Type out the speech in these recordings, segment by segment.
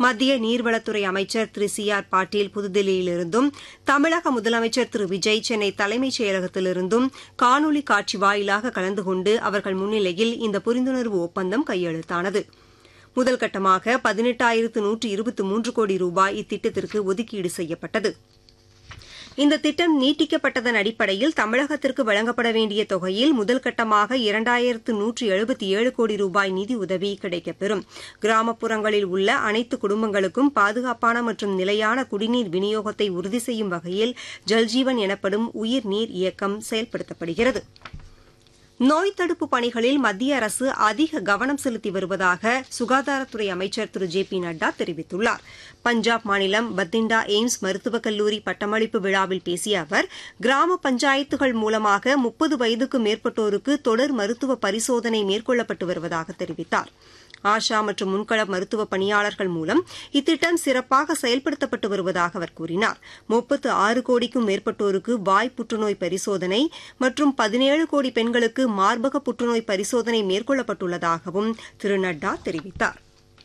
மத்திய நீர்வளத்துறை அமைச்சர் திரு சி ஆர் பாட்டீல் புதுதில்லியிலிருந்தும் தமிழக முதலமைச்சர் திரு விஜய் சென்னை தலைமைச் செயலகத்திலிருந்தும் காணொலி காட்சி வாயிலாக கலந்து கொண்டு அவர்கள் முன்னிலையில் இந்த புரிந்துணர்வு ஒப்பந்தம் கையெழுத்தானது முதல் கட்டமாக பதினெட்டாயிரத்து நூற்று இருபத்தி மூன்று கோடி ரூபாய் இத்திட்டத்திற்கு ஒதுக்கீடு செய்யப்பட்டது இந்த திட்டம் நீட்டிக்கப்பட்டதன் அடிப்படையில் தமிழகத்திற்கு வழங்கப்பட வேண்டிய தொகையில் முதல் கட்டமாக இரண்டாயிரத்து நூற்று எழுபத்தி ஏழு கோடி ரூபாய் நிதி உதவி கிடைக்கப்பெறும் கிராமப்புறங்களில் உள்ள அனைத்து குடும்பங்களுக்கும் பாதுகாப்பான மற்றும் நிலையான குடிநீர் விநியோகத்தை உறுதி செய்யும் வகையில் ஜல்ஜீவன் எனப்படும் உயிர்நீர் இயக்கம் செயல்படுத்தப்படுகிறது நோய் தடுப்பு பணிகளில் மத்திய அரசு அதிக கவனம் செலுத்தி வருவதாக சுகாதாரத்துறை அமைச்சர் திரு ஜே பி நட்டா தெரிவித்துள்ளார் பஞ்சாப் மாநிலம் பத்திண்டா எய்ம்ஸ் மருத்துவக் கல்லூரி பட்டமளிப்பு விழாவில் பேசிய அவர் கிராம பஞ்சாயத்துகள் மூலமாக முப்பது வயதுக்கும் மேற்பட்டோருக்கு தொடர் மருத்துவ பரிசோதனை மேற்கொள்ளப்பட்டு வருவதாக தெரிவித்தார் ஆஷா மற்றும் முன்கள மருத்துவ பணியாளர்கள் மூலம் இத்திட்டம் சிறப்பாக செயல்படுத்தப்பட்டு வருவதாக அவர் கூறினார் முப்பத்து ஆறு கோடிக்கும் மேற்பட்டோருக்கு வாய் புற்றுநோய் பரிசோதனை மற்றும் பதினேழு கோடி பெண்களுக்கு மார்பக புற்றுநோய் பரிசோதனை மேற்கொள்ளப்பட்டுள்ளதாகவும் திரு நட்டா தெரிவித்தார்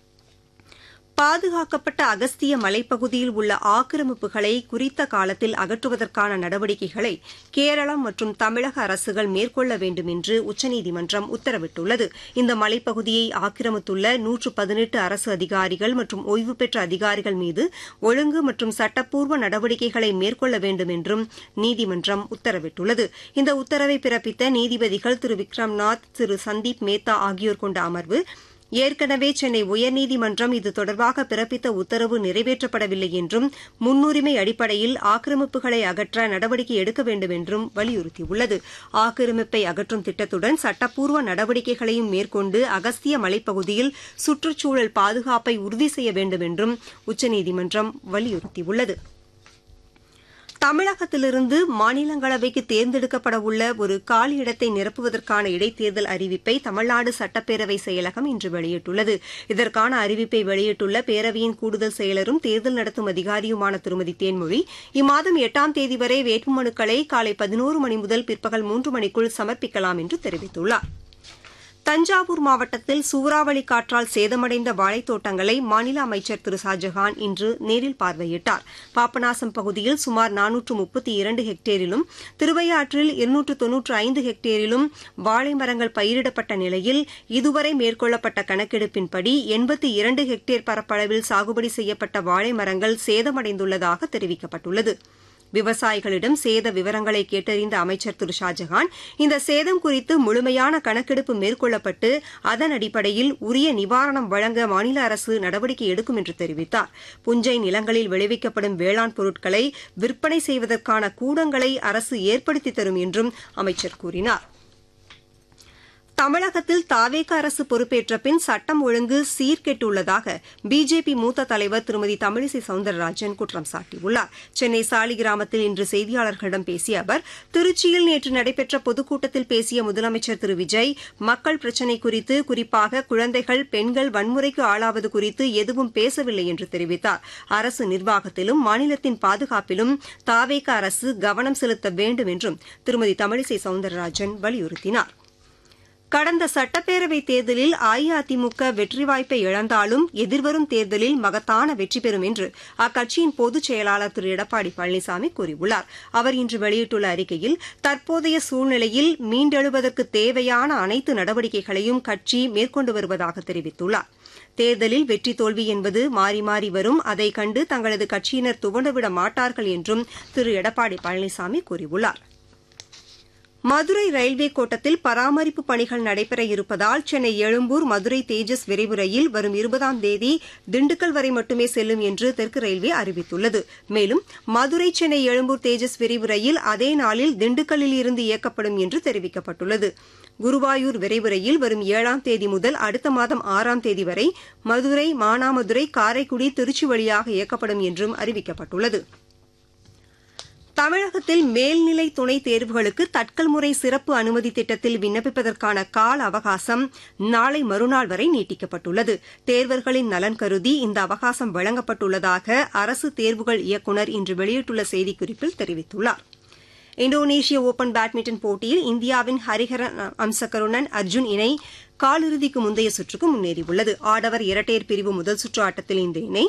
பாதுகாக்கப்பட்ட அகஸ்திய மலைப்பகுதியில் உள்ள ஆக்கிரமிப்புகளை குறித்த காலத்தில் அகற்றுவதற்கான நடவடிக்கைகளை கேரளம் மற்றும் தமிழக அரசுகள் மேற்கொள்ள வேண்டும் என்று உச்சநீதிமன்றம் உத்தரவிட்டுள்ளது இந்த மலைப்பகுதியை ஆக்கிரமித்துள்ள நூற்று பதினெட்டு அரசு அதிகாரிகள் மற்றும் ஓய்வு பெற்ற அதிகாரிகள் மீது ஒழுங்கு மற்றும் சட்டப்பூர்வ நடவடிக்கைகளை மேற்கொள்ள வேண்டும் என்றும் நீதிமன்றம் உத்தரவிட்டுள்ளது இந்த உத்தரவை பிறப்பித்த நீதிபதிகள் திரு விக்ரம்நாத் திரு சந்தீப் மேத்தா ஆகியோர் கொண்ட அமர்வு ஏற்கனவே சென்னை உயர்நீதிமன்றம் இது தொடர்பாக பிறப்பித்த உத்தரவு நிறைவேற்றப்படவில்லை என்றும் முன்னுரிமை அடிப்படையில் ஆக்கிரமிப்புகளை அகற்ற நடவடிக்கை எடுக்க வேண்டும் என்றும் வலியுறுத்தியுள்ளது ஆக்கிரமிப்பை அகற்றும் திட்டத்துடன் சட்டப்பூர்வ நடவடிக்கைகளையும் மேற்கொண்டு அகஸ்திய மலைப்பகுதியில் சுற்றுச்சூழல் பாதுகாப்பை உறுதி செய்ய வேண்டும் என்றும் உச்சநீதிமன்றம் வலியுறுத்தியுள்ளது தமிழகத்திலிருந்து மாநிலங்களவைக்கு தேர்ந்தெடுக்கப்பட உள்ள ஒரு காலி இடத்தை நிரப்புவதற்கான இடைத்தேர்தல் அறிவிப்பை தமிழ்நாடு சட்டப்பேரவை செயலகம் இன்று வெளியிட்டுள்ளது இதற்கான அறிவிப்பை வெளியிட்டுள்ள பேரவையின் கூடுதல் செயலரும் தேர்தல் நடத்தும் அதிகாரியுமான திருமதி தேன்மொழி இம்மாதம் எட்டாம் தேதி வரை வேட்புமனுக்களை காலை பதினோரு மணி முதல் பிற்பகல் மூன்று மணிக்குள் சமர்ப்பிக்கலாம் என்று தெரிவித்துள்ளாா் தஞ்சாவூர் மாவட்டத்தில் சூறாவளி காற்றால் சேதமடைந்த வாழைத்தோட்டங்களை மாநில அமைச்சர் திரு ஷாஜஹான் இன்று நேரில் பார்வையிட்டார் பாபநாசம் பகுதியில் சுமார் நானூற்று முப்பத்தி இரண்டு ஹெக்டேரிலும் திருவையாற்றில் இருநூற்று தொன்னூற்று ஐந்து ஹெக்டேரிலும் வாழை மரங்கள் பயிரிடப்பட்ட நிலையில் இதுவரை மேற்கொள்ளப்பட்ட கணக்கெடுப்பின்படி எண்பத்தி இரண்டு ஹெக்டேர் பரப்பளவில் சாகுபடி செய்யப்பட்ட வாழை மரங்கள் சேதமடைந்துள்ளதாக தெரிவிக்கப்பட்டுள்ளது விவசாயிகளிடம் சேத விவரங்களை கேட்டறிந்த அமைச்சர் திரு ஷாஜஹான் இந்த சேதம் குறித்து முழுமையான கணக்கெடுப்பு மேற்கொள்ளப்பட்டு அதன் அடிப்படையில் உரிய நிவாரணம் வழங்க மாநில அரசு நடவடிக்கை எடுக்கும் என்று தெரிவித்தார் புஞ்சை நிலங்களில் விளைவிக்கப்படும் வேளாண் பொருட்களை விற்பனை செய்வதற்கான கூடங்களை அரசு ஏற்படுத்தி தரும் என்றும் அமைச்சர் கூறினாா் தமிழகத்தில் தாவேக அரசு பொறுப்பேற்ற பின் சட்டம் ஒழுங்கு சீர்கெட்டுள்ளதாக பிஜேபி மூத்த தலைவர் திருமதி தமிழிசை சவுந்தரராஜன் குற்றம் சாட்டியுள்ளார் சென்னை சாலிகிராமத்தில் இன்று செய்தியாளர்களிடம் பேசிய அவர் திருச்சியில் நேற்று நடைபெற்ற பொதுக்கூட்டத்தில் பேசிய முதலமைச்சர் திரு விஜய் மக்கள் பிரச்சினை குறித்து குறிப்பாக குழந்தைகள் பெண்கள் வன்முறைக்கு ஆளாவது குறித்து எதுவும் பேசவில்லை என்று தெரிவித்தார் அரசு நிர்வாகத்திலும் மாநிலத்தின் பாதுகாப்பிலும் தாவேக அரசு கவனம் செலுத்த வேண்டும் என்றும் திருமதி தமிழிசை சவுந்தரராஜன் வலியுறுத்தினார் கடந்த சட்டப்பேரவைத் தேர்தலில் அஇஅதிமுக வெற்றி வாய்ப்பை இழந்தாலும் எதிர்வரும் தேர்தலில் மகத்தான வெற்றி பெறும் என்று அக்கட்சியின் பொதுச் செயலாளர் திரு எடப்பாடி பழனிசாமி கூறியுள்ளார் அவர் இன்று வெளியிட்டுள்ள அறிக்கையில் தற்போதைய சூழ்நிலையில் மீண்டெழுவதற்கு தேவையான அனைத்து நடவடிக்கைகளையும் கட்சி மேற்கொண்டு வருவதாக தெரிவித்துள்ளார் தேர்தலில் வெற்றி தோல்வி என்பது மாறி மாறி வரும் அதை கண்டு தங்களது கட்சியினர் துவண்டுவிட மாட்டார்கள் என்றும் திரு எடப்பாடி பழனிசாமி கூறியுள்ளார் மதுரை ரயில்வே கோட்டத்தில் பராமரிப்பு பணிகள் நடைபெற இருப்பதால் சென்னை எழும்பூர் மதுரை தேஜஸ் விரைவு ரயில் வரும் இருபதாம் தேதி திண்டுக்கல் வரை மட்டுமே செல்லும் என்று தெற்கு ரயில்வே அறிவித்துள்ளது மேலும் மதுரை சென்னை எழும்பூர் தேஜஸ் விரைவு ரயில் அதே நாளில் திண்டுக்கல்லில் இருந்து இயக்கப்படும் என்று தெரிவிக்கப்பட்டுள்ளது குருவாயூர் விரைவு ரயில் வரும் ஏழாம் தேதி முதல் அடுத்த மாதம் ஆறாம் தேதி வரை மதுரை மானாமதுரை காரைக்குடி திருச்சி வழியாக இயக்கப்படும் என்றும் அறிவிக்கப்பட்டுள்ளது தமிழகத்தில் மேல்நிலை துணைத் தேர்வுகளுக்கு தட்கல் முறை சிறப்பு அனுமதி திட்டத்தில் விண்ணப்பிப்பதற்கான கால அவகாசம் நாளை மறுநாள் வரை நீட்டிக்கப்பட்டுள்ளது தேர்வர்களின் நலன் கருதி இந்த அவகாசம் வழங்கப்பட்டுள்ளதாக அரசு தேர்வுகள் இயக்குநர் இன்று வெளியிட்டுள்ள செய்திக்குறிப்பில் தெரிவித்துள்ளார் இந்தோனேஷிய ஒபன் பேட்மிண்டன் போட்டியில் இந்தியாவின் ஹரிஹரன் அம்சகருணன் அர்ஜுன் இணை காலிறுதிக்கு முந்தைய சுற்றுக்கு முன்னேறியுள்ளது ஆடவர் இரட்டையர் பிரிவு முதல் சுற்று ஆட்டத்தில் இந்த இணை